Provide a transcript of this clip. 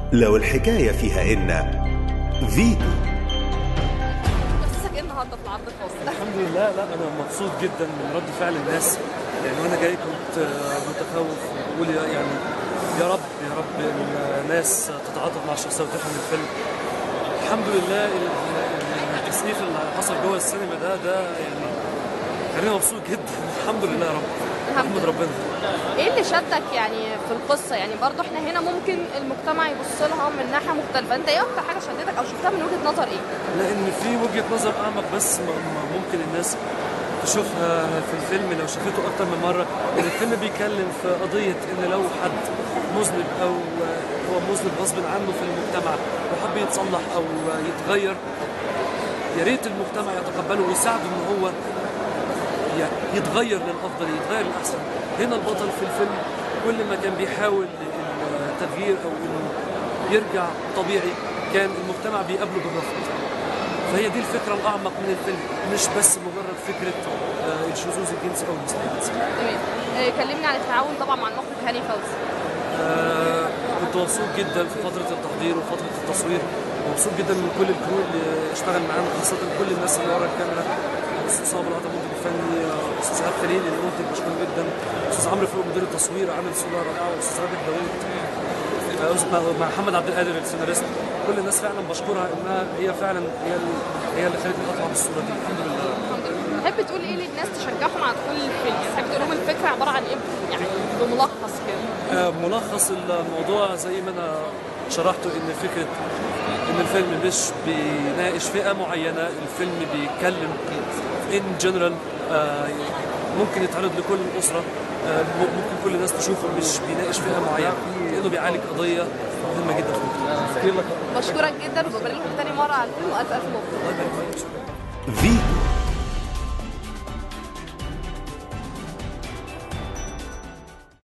لو الحكاية فيها إن فيتو احساسك ايه النهارده في العرض الخاص؟ الحمد لله لا انا مبسوط جدا من رد فعل الناس يعني وانا جاي كنت آه، متخوف بقول يا- يعني يا رب يا رب الناس تتعاطف مع الشخصيه وتفهم الفيلم الحمد لله ال- ال- التصنيف اللي حصل جوه السينما ده ده يعني خليني مبسوط جدا الحمد لله يا رب الحمد احمد لله. ربنا ايه اللي شدك يعني في القصه يعني برضو احنا هنا ممكن المجتمع يبص لها من ناحيه مختلفه انت ايه اكتر حاجه شدتك او شفتها من وجهه نظر ايه؟ لان في وجهه نظر اعمق بس م- م- ممكن الناس تشوفها في الفيلم لو شافته اكتر من مره ان الفيلم بيتكلم في قضيه ان لو حد مذنب او هو مذنب غصب عنه في المجتمع وحب يتصلح او يتغير يا ريت المجتمع يتقبله ويساعده ان هو ي- يتغير للافضل يتغير للاحسن هنا البطل في الفيلم كل ما كان بيحاول التغيير او انه يرجع طبيعي كان المجتمع بيقابله بالرفض فهي دي الفكره الاعمق من الفيلم مش بس مجرد فكره آه، الشذوذ الجنسي او المثليات تمام آه، كلمني عن التعاون طبعا مع المخرج هاني فوزي آه، كنت مبسوط جدا في فتره التحضير وفتره التصوير مبسوط جدا من كل الكرو اللي اشتغل معانا خاصه كل الناس اللي ورا الكاميرا استاذ صابر العطا المنتج الفني آه، استاذ عبد خليل المنتج بشكره جدا استاذ عمرو فاروق مدير التصوير عامل صوره رائعه واستاذ رابح داوود آه، أستاذ- مع- مع محمد عبد القادر السيناريست كل الناس فعلا بشكرها انها هي فعلا هي ال- هي اللي خلتني اطلع بالصوره دي الحمد لله الحمد لله تحب تقول ايه للناس تشجعهم على دخول الفيلم يعني تحب تقول لهم الفكره عباره عن ايه يعني بملخص كده آه، ملخص الموضوع زي ما انا شرحته ان فكره ان الفيلم مش بيناقش فئه معينه الفيلم بيتكلم ان جنرال ممكن يتعرض لكل الاسره آه، ممكن كل الناس تشوفه مش بيناقش فئه معينه لانه بيعالج قضيه مهمه جدا في المجتمع بشكرك جدا وببارك لك تاني مره على الفيلم والف الف مبروك فيتو